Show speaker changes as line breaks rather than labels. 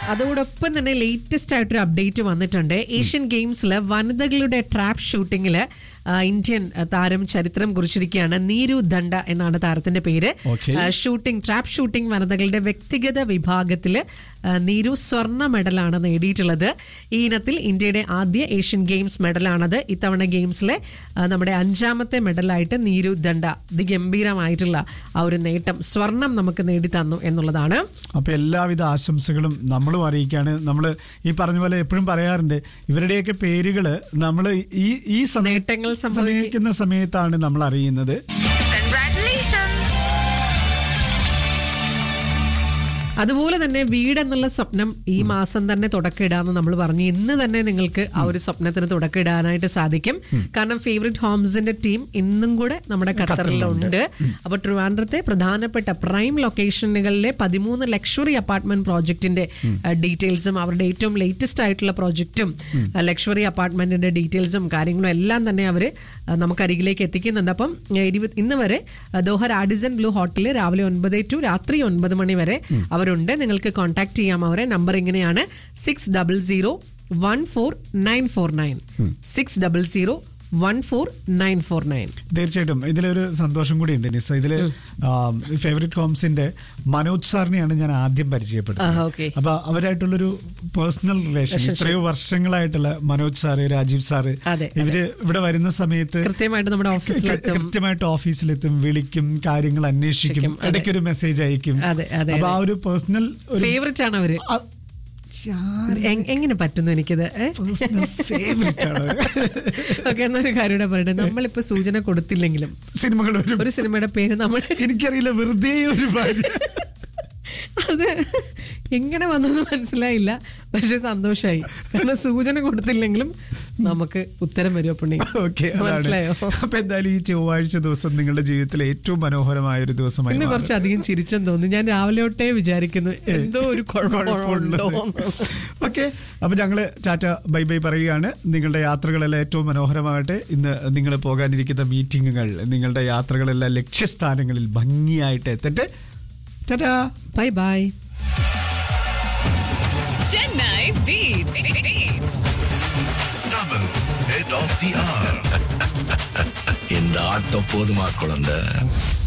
അതോടൊപ്പം തന്നെ ലേറ്റസ്റ്റ് ആയിട്ടൊരു അപ്ഡേറ്റ് വന്നിട്ടുണ്ട് ഏഷ്യൻ ഗെയിംസിൽ വനിതകളുടെ ട്രാപ്പ് ഷൂട്ടിങ്ങിൽ ഇന്ത്യൻ ആ, താരം ചരിത്രം കുറിച്ചിരിക്കുകയാണ് നീരു ദണ്ഡ എന്നാണ് താരത്തിന്റെ പേര്
Okay.
ആ, ഷൂട്ടിംഗ് ട്രാപ്പ് ഷൂട്ടിംഗ് വനിതകളുടെ വ്യക്തിഗത വിഭാഗത്തിൽ നീരു സ്വർണ്ണ മെഡലാണ് നേടിയിട്ടുള്ളത് ഈ ഇനത്തിൽ ഇന്ത്യയുടെ ആദ്യ ഏഷ്യൻ ഗെയിംസ് മെഡലാണത് ഇത്തവണ ഗെയിംസിലെ ആ, നമ്മുടെ അഞ്ചാമത്തെ മെഡലായിട്ട് നീരു ദണ്ഡ അതിഗംഭീരമായിട്ടുള്ള ആ ഒരു നേട്ടം സ്വർണം നമുക്ക് നേടി തന്നു എന്നുള്ളതാണ്
അപ്പൊ എല്ലാവിധ ആശംസകളും നമ്മളും അറിയിക്കാണ് നമ്മൾ ഈ പറഞ്ഞ പോലെ എപ്പോഴും പറയാറുണ്ട് ഇവരുടെയൊക്കെ പേരുകള് നമ്മൾ ഈ ഈ സമയ-
നേട്ടങ്ങൾ സംഭവിക്ക-
സമയിക്കുന്ന സമയത്താണ് നമ്മൾ അറിയുന്നത്
Congratulations!
അതുപോലെ തന്നെ വീട് എന്നുള്ള സ്വപ്നം ഈ മാസം തന്നെ തുടക്കമിടാന്ന് നമ്മൾ പറഞ്ഞു ഇന്ന് തന്നെ നിങ്ങൾക്ക് ആ ഒരു സ്വപ്നത്തിന് തുടക്കമിടാനായിട്ട് സാധിക്കും കാരണം ഫേവറേറ്റ് ഹോംസിന്റെ ടീം ഇന്നും കൂടെ നമ്മുടെ ഖത്തറിലുണ്ട് അപ്പൊ ട്രിവാൻഡ്രത്തെ പ്രധാനപ്പെട്ട പ്രൈം ലൊക്കേഷനുകളിലെ പതിമൂന്ന് ലക്ഷറി അപ്പാർട്ട്മെന്റ് പ്രോജക്റ്റിന്റെ ഡീറ്റെയിൽസും അവരുടെ ഏറ്റവും ലേറ്റസ്റ്റ് ആയിട്ടുള്ള പ്രോജക്റ്റും ലക്ഷറി അപ്പാർട്ട്മെന്റിന്റെ ഡീറ്റെയിൽസും കാര്യങ്ങളും എല്ലാം തന്നെ അവർ നമുക്ക് അരികിലേക്ക് എത്തിക്കുന്നുണ്ട് അപ്പം ഏഹ്, ഇരുപത് ഇന്ന് വരെ അഹ്, ദോഹ റാഡിസൺ ബ്ലൂ ഹോട്ടലിൽ രാവിലെ ഒൻപത് ടു രാത്രി ഒൻപത് മണി വരെ അവരുണ്ട് നിങ്ങൾക്ക് കോൺടാക്ട് ചെയ്യാം അവരെ നമ്പർ ഇങ്ങനെയാണ് six double zero one four nine four nine six double zero one four nine four nine
തീർച്ചയായിട്ടും ഇതിലൊരു സന്തോഷം കൂടി ഉണ്ട് നിസ ഇതില് ഫേവറേറ്റ് ഹോംസിന്റെ മനോജ് സാറിനെയാണ് ഞാൻ ആദ്യം പരിചയപ്പെട്ടത്
ആഹാ, okay.
അപ്പൊ അവരായിട്ടുള്ളൊരു പേഴ്സണൽ റിലേഷൻ ഇത്രയോ വർഷങ്ങളായിട്ടുള്ള മനോജ് സാറ് രാജീവ് സാറ്
അതെ,
ഇവര് ഇവിടെ വരുന്ന സമയത്ത്
കൃത്യമായിട്ട് നമ്മുടെ ഓഫീസിലെത്തും
കൃത്യമായിട്ട് ഓഫീസിലെത്തും വിളിക്കും കാര്യങ്ങൾ അന്വേഷിക്കും
അന്വേഷിക്കും, അതെ.
ഇടയ്ക്കൊരു മെസ്സേജ് അയക്കും
അതെ, അതെ,
അപ്പൊ ആ
അതെ.
ഒരു പേഴ്സണൽ
ഫേവറേറ്റ് ആണ് അവര് എ- എങ്ങനെ പറ്റുന്നു എനിക്കിത്
ഫേവറേറ്റ് ആണ്
ഓക്കെ എന്നൊരു കാര്യം കൂടെ പറയട്ടെ നമ്മളിപ്പോ സൂചന കൊടുത്തില്ലെങ്കിലും
സിനിമകൾ ഒരു
ഒരു സിനിമയുടെ പേര് നമ്മൾ
എനിക്കറിയില്ല വെറുതെ ഒരു ഭാര്യ
അത് എങ്ങനെ വന്നെന്ന് മനസ്സിലായില്ല പക്ഷെ സന്തോഷായി കാരണം സൂചന കൊടുത്തില്ലെങ്കിലും നമുക്ക് ഉത്തരം വരും പുണ്ണി
ഓക്കെ
മനസ്സിലായോ
അപ്പൊ എന്തായാലും ഈ ചൊവ്വാഴ്ച ദിവസം നിങ്ങളുടെ ജീവിതത്തിലെ ഏറ്റവും മനോഹരമായ ഒരു ദിവസമായി
ഇന്ന്
മാറും.
കുറച്ചധികം ചിരിച്ചെന്ന് തോന്നുന്നു ഞാൻ രാവിലെ തൊട്ടേ വിചാരിക്കുന്നു എന്തോ ഒരു കുഴപ്പമുണ്ടോ
ഓക്കെ അപ്പൊ ഞങ്ങള് ടാറ്റ ബൈ ബൈ പറയുകയാണ് നിങ്ങളുടെ യാത്രകളെല്ലാം ഏറ്റവും മനോഹരമാകട്ടെ ഇന്ന് നിങ്ങൾ പോകാനിരിക്കുന്ന മീറ്റിങ്ങുകൾ നിങ്ങളുടെ യാത്രകളെല്ലാം ലക്ഷ്യസ്ഥാനങ്ങളിൽ ഭംഗിയായിട്ട് എത്തട്ടെ tata
bye bye
Chennai Beats. Beats.
Tamil, head of the hour.
இந்த ஆட்டம் போதுமா குழந்தை